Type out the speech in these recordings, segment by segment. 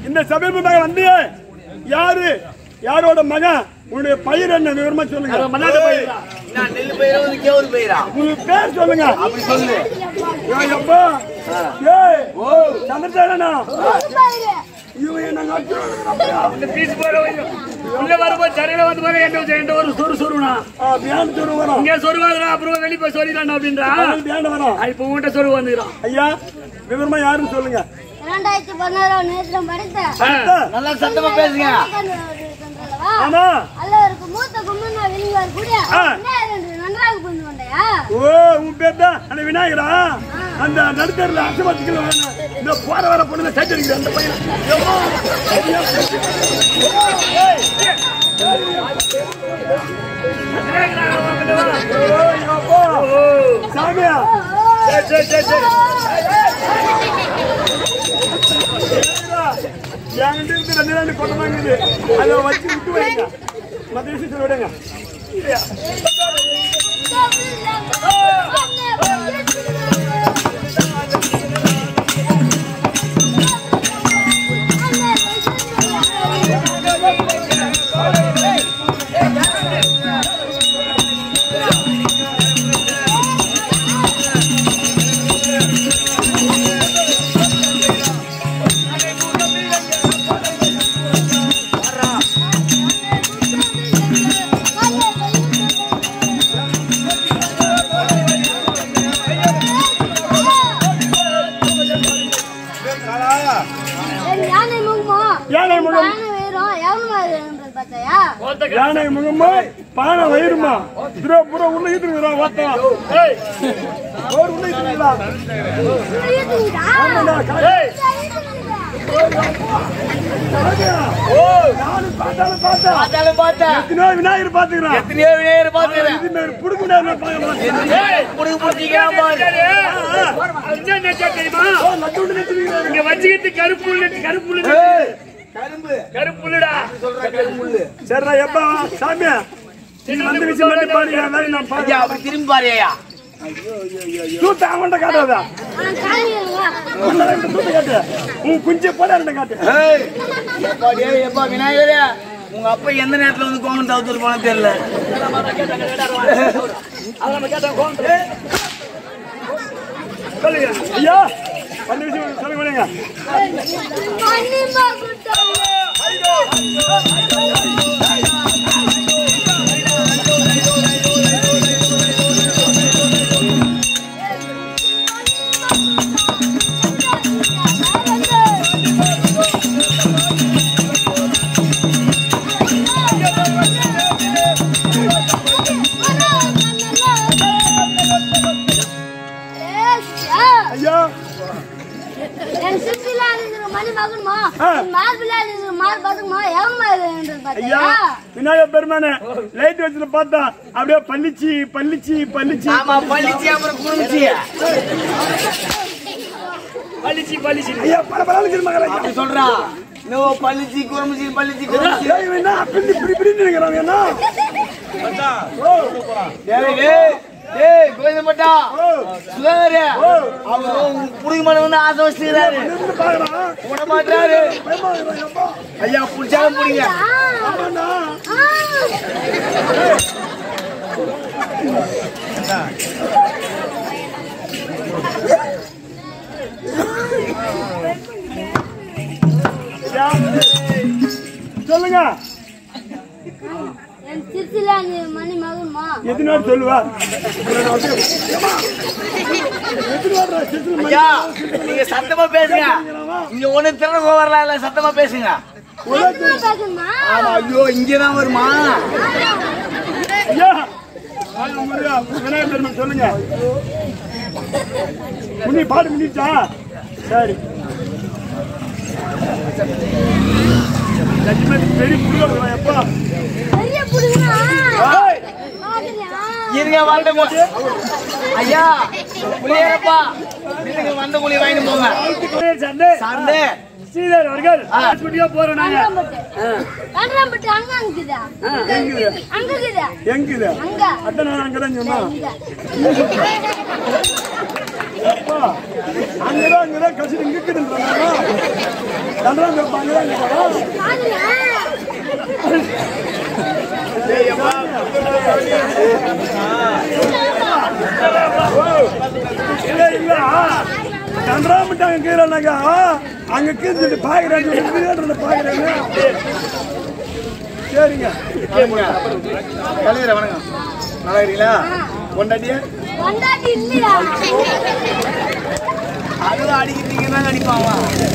இந்த சமீபமாக வந்து யாரு யாரோட மகன் உன்னுடைய பயிர் என்ன விவரமா சொல்லுங்க மன்னாட்டு பயிரா? நான் நெல்லு பயிரா வந்து கேவுரு பயிரா உங்க பேர் சொல்லுங்க அப்படி சொல்லு ஏய் அப்பா ஏய் ஓ சந்திரசேனா இவன் என்ன நட்டுறான் இந்த பீஸ் போட வைங்க. உள்ள வரும்போது சரியில வந்து பாரு, என்கிட்ட வச்சு, என்கிட்ட ஒரு சொரு சொருனா. பியான் சொல்லு வரோம் இங்க சொருவாதுடா, அப்புறம் வெளிய போய் சொல்லிடலாம் அப்படின்றா. பியான் வரோம் ஆ, இப்ப உன்கிட்ட சொருகு வந்துக்கிறான். ஐயா விவரமா யாருன்னு சொல்லுங்க இரண்டாயிரத்தி பதினாறாம் நேரத்துல படித்தேன் ஆ. நல்லா சத்தமா பேசுங்க ஆமா அல்லவருக்கு மூத்த கும்பனா வெளிவார் கூட ஆ. என்ன ரெண்டு நன்றாக புரிந்து கொண்டையா ஓ உன் பேர் தான் அந்த விநாயகரா அந்த நடுத்தரில் அசமத்துக்கு இந்த போற வர பொண்ணு சைட் அடிக்கிற அந்த பையன் எவ்வளோ? ஓய், அப்பா. சாமியா சரி, சரி, சரி, சரி. என்கிட்ட இருந்து ரெண்டு ரெண்டு கொண்டு வாங்குது அதை வச்சு விட்டு வைங்க மற்ற விஷயத்தில் விடுங்க யானை முகமோ யானை முகம். யானை வேறும் எவ்வளவு வேறுன்றது பார்த்தாயா ஓத்தக்கா. யானை முகமா பானை வயிறுமா துரோ புற உள்ள ஈத்துக்கிறா வாத்தா ஏய், ஒரு உள்ள ஈத்துக்கிறா புரியுதுங்களா? ஆமாடா ஏய், ஓ நானும் பார்த்தாலும் பார்த்தா பார்த்தாலும் பார்த்தா எத்தனையோ விநாயகர் பாத்துக்கிறான் எத்தனையோ விநாயகர் பாத்துக்கிறேன் இது மாதிரி புடுக்கு விநாயகர் பார்க்கலாம் ஏய். புடிங்க புடிச்சிக்கலாம் பாரு சரி. அது என்ன நினைச்சா தெரியுமா? ஓ நட்டு விட்டு நிறுத்திக்கிறேன் இங்க வச்சுக்கிட்டு கருப்பு புல்லு, கருப்பு புல்லு ஏய் கரும்பு கருப்பு புல்லுடா. சொல்ற கரும்புள்ளு சரிடா எப்பா சாமியா நீ வந்து விஷயம் மட்டும் பாருங்க வேலை நான் ஐயா பாருங்க அப்படி திரும்பி பாரு ஐயா தூத்த அவன்கிட்ட காட்டாதா ஆ, காமிக்கிறீங்களா? அவன்கிட்ட தூத்த காட்டு உன் குஞ்சை போட ரெண்டு காட்டு ஏய் எப்பா டேய் எப்பா விநாயகரே உங்க அப்பா எந்த நேரத்துல வந்து கோமன் தவிர்த்து போன தெரியல சொல்லுங்க ஐயா அந்த விஷயம் சொல்லுங்க விடுங்க மன்னிப்பா குட்டம். ஐயா என் சித்திலா இருக்கிற மணி மகனுமா ஆ. என் மார்பிளா இருக்கிற மார் பதுக்குமா எவன் ஐயா பாத்தியா விநாயகர் பெருமானே லைட் வச்சுட்டு பார்த்தா அப்படியே பள்ளிச்சு பள்ளிச்சு பள்ளிச்சு ஆமா பள்ளிச்சி அப்புறம் குளிர்ச்சி பளிச்சு, பளிச்சு. ஐயா பல பரவாயில்ல மகளா அப்படி சொல்றா இன்னும் பள்ளிச்சி குரமிச்சி பள்ளிச்சி குரமிச்சி ஏய், இவன் என்ன அப்படி இப்படி இப்படின்னு இருக்கிறான் என்ன டேய் டேய் டேய் கோவிந்தப்பட்டா ஓ சுதாகரே அவர் புடிக்க மாட்டேன்னு ஆசை வச்சுக்கிறாரு நின்னு பாக்குறான் விட மாட்டாரு பயமா இருக்கிறான் எப்பா ஐயா புடிச்சாலும் புடிங்க ஆமாண்டா ஐயா, சொல்லுங்க என் சித்திலா மணி மகனுமா எத்தனை வாட்டி சொல்லுவா எத்தனை வாட்டி சித்துல மணி ஐயா நீங்க சத்தமா பேசுங்க இங்க ஒண்ணு திறக்க வரலாம் இல்ல சத்தமா பேசுங்க சத்தமா பேசணுமா ஆமா ஐயோ இங்கதான் வருமா ஐயா வாங்க, முருகா, விநாயகர் பெருமான் சொல்லுங்க முன்னி பாடு முடிச்சா சரி ஜட்ஜ்மெண்ட் பெரிய புடுங்க எப்பா பெரிய புடுங்கனா ஏய், பாக்குறியா இருங்க வாழ்ந்த ஐயா புளியப்பா நீங்க வந்த புளி வாங்கிட்டு போங்க சண்டை. சார்ந்தே ஸ்ரீதர் அவர்கள் ஹாஸ்பிட்டலுக்கு போறோம் நாங்க கன்றாம்பட்டு அங்க அங்குதா எங்குது அங்க இருக்குதா எங்குது அங்க அதான் நான் அங்கதான் சொன்னா இங்க அப்பா, அங்கதான் அங்கதான் கசிடு இங்க இருக்குதுன்றாங்க. தண்டராம் பெருப்பா அங்கதான் இருக்குதா? இல்ல இல்ல தண்டராமட்டாங்க கீழனாக்கா அங்க கீழ்ந்துட்டு பாக்குறேன் பாக்குறேன்னு சரிங்க கலைஞர வணக்கம் நல்லா இருக்கீங்களா கொண்டாட்டியா கொண்டாடி இல்லையா அதுவும் அடிக்கிறீங்க தான் அடிப்பாங்க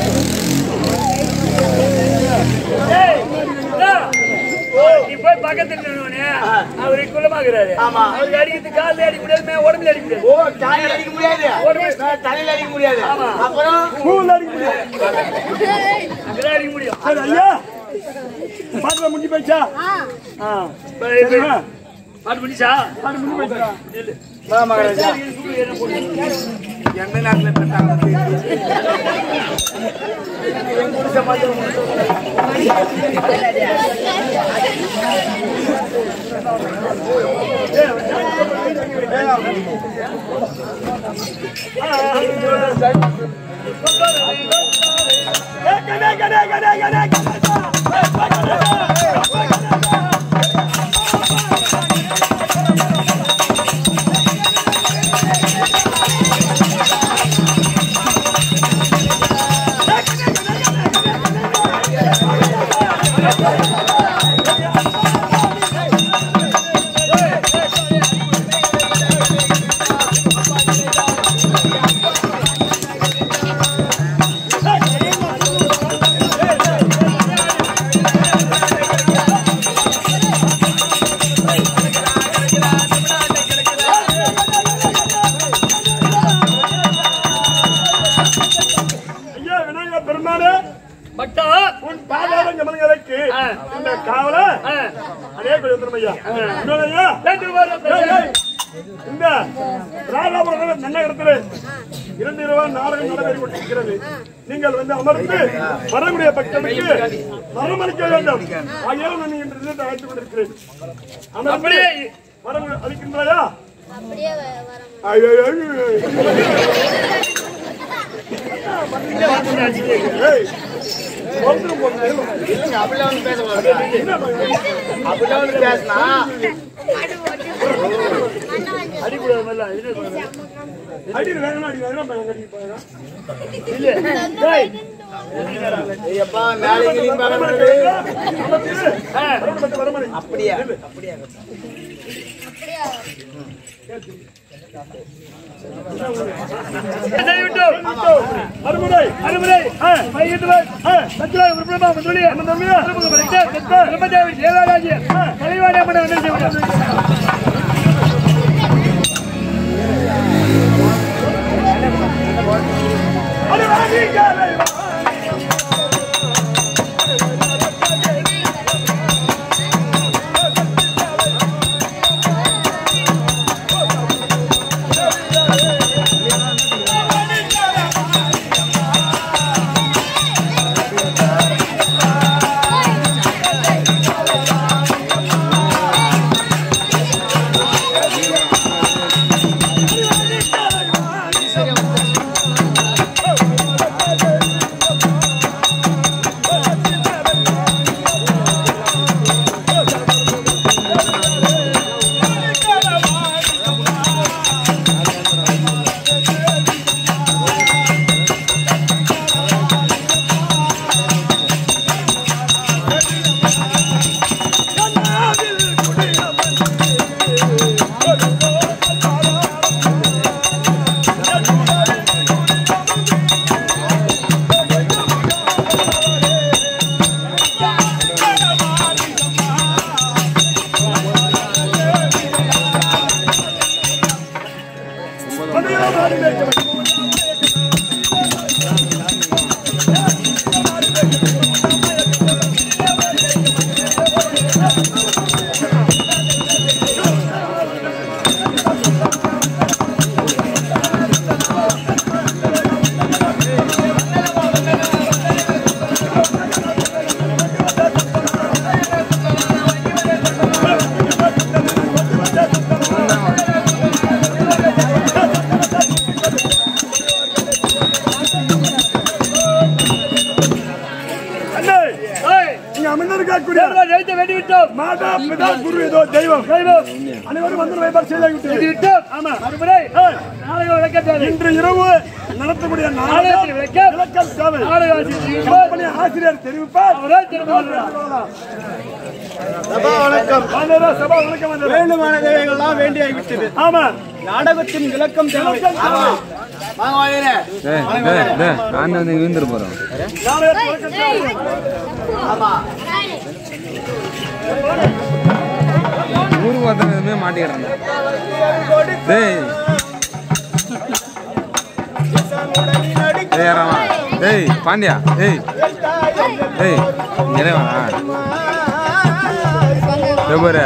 ஏய், இதோ, நீ போய் பக்கத்துல நின்னவனே, அவரு குள்ளமாக்குறாரு. ஆமா. அவருக்கு அடிக்கிறதுக்கு கால்ல அடிக்க முடியாது, மே உடம்புல அடிக்க முடியாது. ஓ தலையில அடிக்க முடியாது நான் தலையில அடிக்க முடியாது அப்புறம் ஸ்கூல்ல அடிக்க முடியாது அங்கதான் அடிக்க முடியும். சரி ஐயா பாட்டுல முடிஞ்சு போச்சா ஆ ஆ இப்ப- இப்ப- சரிம்மா பாட்டு முடிச்சா? பாட்டு முடிஞ்சு போச்சா நில்லு. வா மகாராஜா சுடு என்ன போட்டு. எந்த நாட்டுல பெற்றாங்க ஏ கடே கடே கடே கடே கடே ஐயா விநாயகர் பெருமானே பக்தா, உன் பாதாள ஜமல்களுக்கு ஆ. இந்த காவல ஆ, அதே கொஞ்சம் ஐயா இன்னொரு ஐயா ரெண்டு பேரும் ஏய், ஏய், இந்த ராதாபுரம் நன்னகரத்தில் இரண்டு இரவா நாடகம் நடைபெறி கொண்டிருக்கிறது நீங்கள் வந்து அமர்ந்து வரக்கூடிய பக்தனுக்கு வரமளிக்க வேண்டும் ஆகியால் நான் இன்று தினத்தை அழைத்துக் கொண்டிருக்கிறேன் அமர்ந்து அப்படியே வரம் அளிக்கின்றாயா அப்படியே வ- வரோம் ஐயோ, ஐயோ, ஐயோ. ஏய், வந்துரும் போது. இல்லைங்க அப்படிலாம் வந்து பேசக்கூடாது அப்படிலாம் வந்து பேசினா அடிக்கூடாது முதல்ல. இது பண்ணு. அடியில் வேகமா அடி, வேகமா பையன் கட்டிட்டு போறான். இல்ல. டேய், ஐயப்பா மேலே கிளியும் பார்க்கறது அமர்ந்து, ஆ, வரமளி, வரமளி. அப்படியா அப்படியா இதை விட்டோம். மறுமுறை அறுமுறை, மையத்துவர், சத்துராய் உருப்படமா வந்துள்ளி, அறுமுக படைத்த, பிரம்மதேவி தேவராஜ்ய, கலைவாணி அம்மனை வந்து செய்வோம். அது வாங்கிக்காரே. ஆ இங்க அமர்ந்திருக்கக்கூடிய தேவராஜ் ஜெயித்து வெடி விட்டோம் மாதா பிதா குரு ஏதோ தெய்வம் தெய்வம் அனைவரும் வந்து வைபார் செய்தாகி வெடி விட்டது விட்டோம் ஆமா மறுமுறை நாளைக்கு விளக்கம் தேவை இன்று இரவு நடத்தக்கூடிய நாடகத்தில் நாடகம் விளக்கம் விளக்கம் தேவை நாடக ஆசிரியர் கம்பெனி ஆசிரியர் தெரிவிப்பார் அவரே திரும்ப வருகிறார். சபா வணக்கம் வானரா சபா வணக்கம் வந்தது. வேண்டுமான தேவைகள்லாம் வேண்டியாகிவிட்டது ஆமா நாடகத்தின் விளக்கம் தேவை வாங்க வாயிரே நான் வந்து விழுந்துட்டு போறோம் நாடகத்தில் விளக்கம் தேவை. ஊருக்கு வந்ததுமே மாட்டிக்கிறாங்க டேய் டேய் யாராவா டேய் பாண்டியா டேய் டேய் இங்கே வாடா பாரு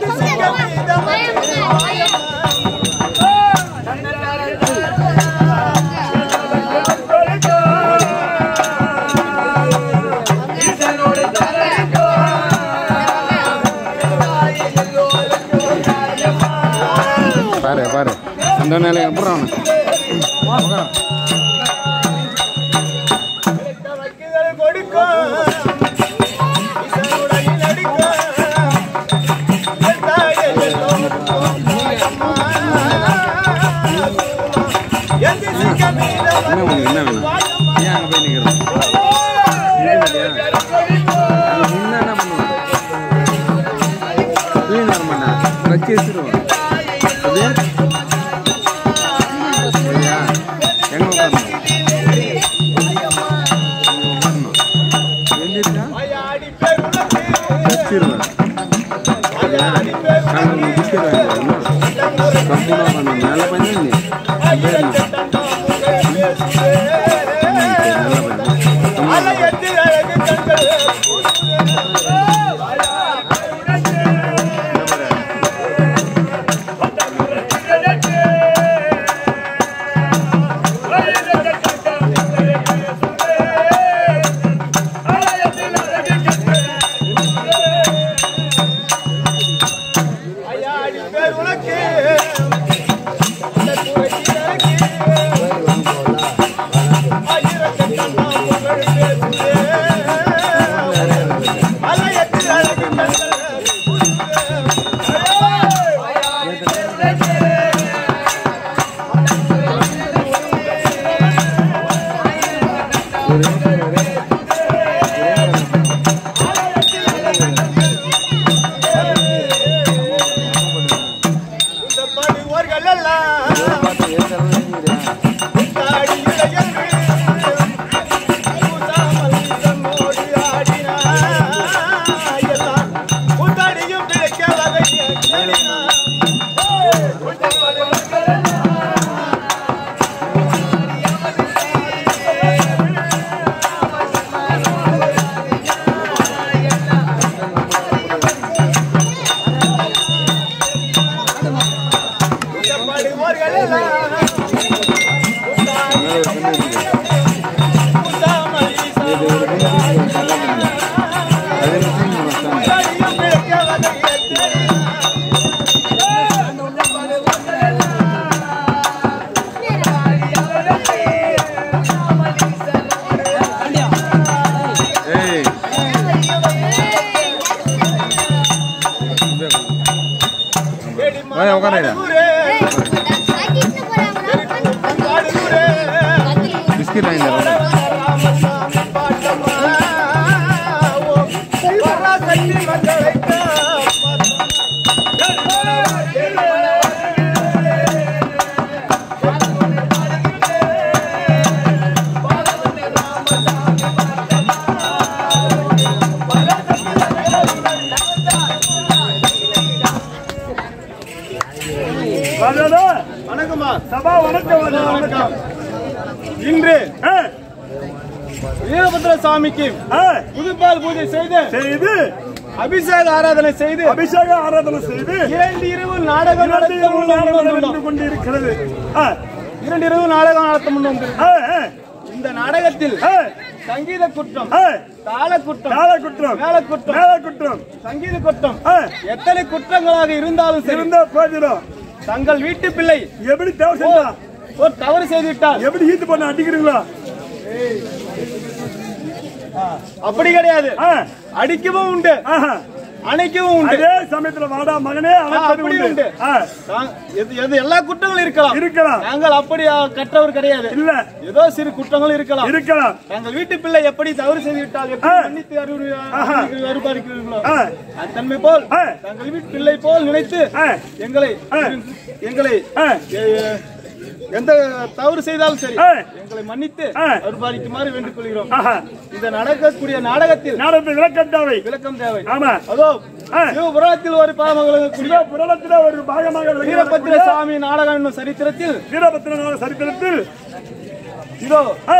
பாரு பாரு அந்த நிலையை அப்புறம் என்ன உனக்கு என்ன வேணும் ஏன் அங்கே போய் நிற்கிறோம் நின்னா என்ன பண்ணுவான் தூயின் வர மாட்டான் வச்சு வச்சிருவான் அப்படியே சரியா எங்க உட்காரணும் இங்க உட்காரணும் எந்திரிச்சா வச்சிருவேன் சரியா நாங்கள் நீ பிஸ்கெட் வாங்கிக்கலாம் கம்பெனி உட்காந்து மேலே பண்ணி நீ பேர் நல்ல பையன் ஏய் வாய் உட்காரடா பிஸ்கெட் வாங்கி தரேன் வானரா, வணக்கம்மா சபா வணக்கம் வானரா, வணக்கம் இன்று ஆ, வீரபத்ர சாமிக்கு ஆ, புதுப்பால் பூஜை செய்து செய்து அபிஷேக ஆராதனை செய்து அபிஷேக ஆராதனை செய்து இரண்டு இரவு நாடகம் இரண்டு நடத்த முன் நாடகம் வந்துள்ளோம். நடந்து கொண்டிருக்கிறது ஆ, இரண்டு இரவு நாடகம் நடத்த முன் வந்திருக்கிறோம். ஆ, ஆ, இந்த நாடகத்தில் ஆ, சங்கீத குற்றம் ஆ, தாள குற்றம் கால குற்றம் மேல குற்றம் மேல குற்றம் சங்கீத குற்றம் ஆ, எத்தனை குற்றங்களாக இருந்தாலும் சரி இருந்த போதிலும் தங்கள் வீட்டு பிள்ளை எப்படி தேவை செஞ்சா ஒரு தவறு செய்துவிட்டால் எப்படி ஈத்து பண்ண அடிக்கிறீங்களா அப்படி கிடையாது ஆ, அடிக்கவும் உண்டு ஆஹா. அணைக்கவும் உண்டு அதே சமயத்துல வாடா மகனே அழைப்பது அப்படி உண்டு உண்டு. ஆ, நான் எது எது எல்லா குற்றங்களும் இருக்கலாம் இருக்கலாம் நாங்கள் அப்படி ஆ, கற்றவர் கிடையாது இல்ல ஏதோ சிறு குற்றங்கள் இருக்கலாம் இருக்கலாம் எங்கள் வீட்டு பிள்ளை எப்படி தவறு செய்து விட்டால் எப்படி மன்னித்து அறிவு- அறிவு- அருபாரிக்கிறீர்களோ ஆ, அந்த தன்மை போல் ஆ. தங்கள் வீட்டு பிள்ளை போல் நினைத்து ஆ, எங்களை ஆ. எங்களை ஆ, எ- எ- எந்த தவறு செய்தாலும் சரி ஆ. எங்களை மன்னித்து ஆ. அருபாரிக்குமாறு வேண்டிக் கொள்கிறோம் ஆஹா. இந்த நடக்கக்கூடிய நாடகத்தில் நாடகத்தை விளக்கம் தேவை விளக்கம் தேவை ஆமா அதோ ஆ. சிவபுராணத்தில் ஒரு பாமகளுடைய புராணத்துல ஒரு பாகமாக வீரபத்திர சாமி நாடகம் என்னும் சரித்திரத்தில் வீரபத்திர சரித்திரத்தில் இதோ ஆ,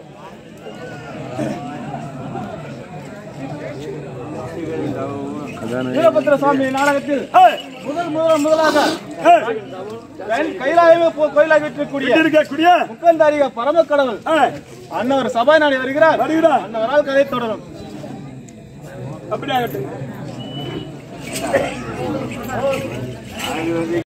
அதானே வீரபத்திர சாமி நாடகத்தில் ஆ, முதல் முதல் முதலாக ஆ, கை- கைலாயமே போ- கோயிலாக இருக்கக்கூடிய இருக்கக்கூடிய முக்கந்தாரிக பரம கடவுள் ஆ, அன்னவர் சபை நாடி வருகிறார் வருகிறார் அன்னவரால் கதை தொடரும் அப்படி ஆகட்டும்